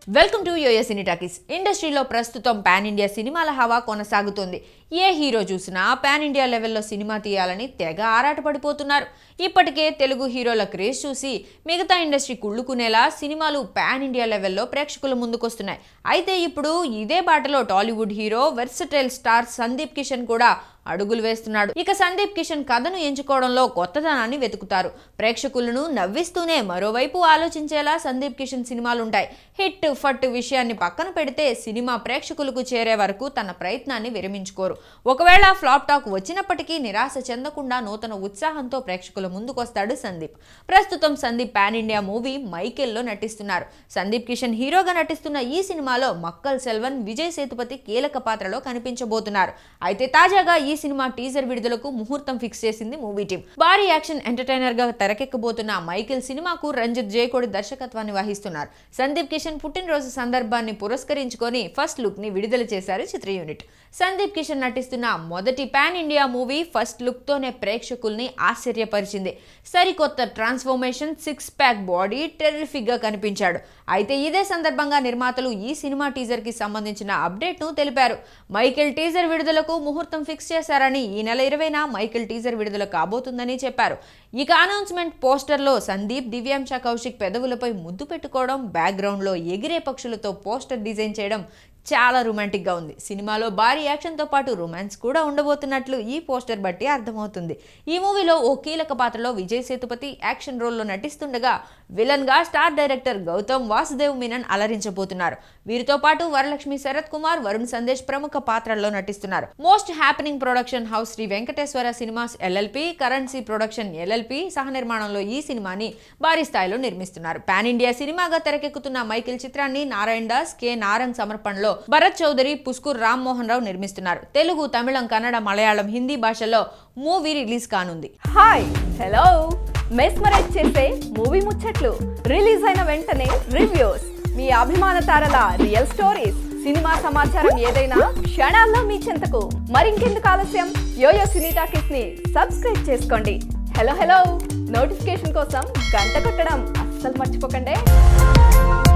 welcome to YoYo Cine Talkies ఇండస్ట్రీలో ప్రస్తుతం pan India సినిమాల హవా కొనసాగుతోంది ఏ హీరో చూసినా పాన్ ఇండియా లెవెల్లో సినిమా తీయాలని తెగ ఆరాటపడిపోతున్నారు ఇప్పటికే తెలుగు హీరోల క్రేజ్ చూసి మిగతా ఇండస్ట్రీ కుళ్ళుకునేలా సినిమాలు పాన్ ఇండియా లెవెల్లో ప్రేక్షకుల ముందుకొస్తున్నాయి అయితే ఇప్పుడు ఇదే బాటలో Tollywood hero versatile star Sandeep Kishan కూడా అడుగులు వేస్తున్నాడు ఇక సందీప్ కిషన్ కథను ఎంచుకోవడంలో కొత్తదనాన్ని వెతుకుతారు ప్రేక్షకులను నవ్విస్తూనే మరోవైపు ఆలోచించేలా సందీప్ కిషన్ సినిమాలుంటాయి హిట్ ఫట్ విషయాన్ని పక్కన పెడితే సినిమా ప్రేక్షకులకు చేరే వరకు తన ప్రయత్నాన్ని విరమించుకోరు ఒకవేళ ఫ్లాప్ టాక్ వచ్చినప్పటికీ నిరాశ చెందకుండా నూతన ఉత్సాహంతో ప్రేక్షకుల ముందుకొస్తాడు సందీప్ ప్రస్తుతం సందీప్ పాన్ ఇండియా మూవీ మైకేల్లో నటిస్తున్నారు సందీప్ కిషన్ హీరోగా నటిస్తున్న ఈ సినిమాలో మక్కల్ సెల్వన్ విజయ్ సేతుపతి కీలక పాత్రలో కనిపించబోతున్నారు అయితే తాజాగా ఈ సినిమా టీజర్ విడుదలకు ముహూర్తం ఫిక్స్ చేసింది మూవీ టీం భారీ యాక్షన్ ఎంటర్టైనర్ గా తెరకెక్కబోతున్న మైకేల్ సినిమాకు రంజిత్ జయకోడి దర్శకత్వాన్ని వహిస్తున్నారు సందీప్ కిషన్ పుట్టినరోజు సందర్భాన్ని పురస్కరించుకొని ఫస్ట్ లుక్ ని విడుదల చేశారు చిత్ర యూనిట్ సందీప్ కిషన్ నటిస్తున్న మొదటి pan India movie first look తోనే ప్రేక్షకుల్ని ఆశ్చర్యపరిచింది సరికొత్త transformation six pack body terrific గా కనిపించాడు అయితే ఇదే సందర్భంగా నిర్మాతలు ఈ సినిమా టీజర్ కి సంబంధించిన అప్డేట్ ను తెలిపారు మైకేల్ టీజర్ విడుదలకు ముహూర్తం ఫిక్స్ చేశారని ఈ నెల ఇరవైన మైకేల్ టీజర్ విడుదల కాబోతుందని చెప్పారు ఇక అనౌన్స్మెంట్ పోస్టర్లో సందీప్ దివ్యాంశ కౌశిక్ పెదవులపై ముద్దు పెట్టుకోవడం బ్యాక్గ్రౌండ్లో ఎగిరే పక్షులతో పోస్టర్ డిజైన్ చేయడం చాలా రొమాంటిక్గా ఉంది సినిమాలో భారీ యాక్షన్తో పాటు రొమాన్స్ కూడా ఉండబోతున్నట్లు ఈ పోస్టర్ బట్టి అర్థమవుతుంది ఈ మూవీలో ఓ కీలక పాత్రలో విజయ్ సేతుపతి యాక్షన్ రోల్లో నటిస్తుండగా విలన్గా స్టార్ డైరెక్టర్ గౌతమ్ వాసుదేవ్ మీనన్ అలరించబోతున్నారు వీరితో పాటు వరలక్ష్మి శరత్ కుమార్ వరుణ్ సందేశ్ ప్రముఖ పాత్రల్లో నటిస్తున్నారు most happening production house Sri Venkateswara cinemas LLP Karan C production LLP సహనిర్మాణంలో ఈ సినిమాని భారీ స్థాయిలో నిర్మిస్తున్నారు పాన్ ఇండియా సినిమాగా తెరకెక్కుతున్న మైకిల్ చిత్రాన్ని నారాయణ దాస్ కే నారంగ్ సమర్పణలో భరత్ చౌదరి పుస్కూర్ రామ్మోహన్ రావు నిర్మిస్తున్నారు తెలుగు తమిళం కన్నడ మలయాళం హిందీ భాషల్లో మూవీ రిలీజ్ కానుంది హాయ్ హలో మెస్మరైజ్ చేసే మూవీ ముచ్చట్లు రిలీజ్ అయిన వెంటనే రివ్యూస్ మీ అభిమాన తారల రియల్ స్టోరీస్ సినిమా సమాచారం ఏదైనా క్షణాల్లో మీ చెంతకు మరింకెందుకు ఆలస్యం యోయో సినీ టాకీస్ ని సబ్స్క్రైబ్ చేసుకోండి హలో హలో నోటిఫికేషన్ కోసం గంట కొట్టడం అస్సలు మర్చిపోకండి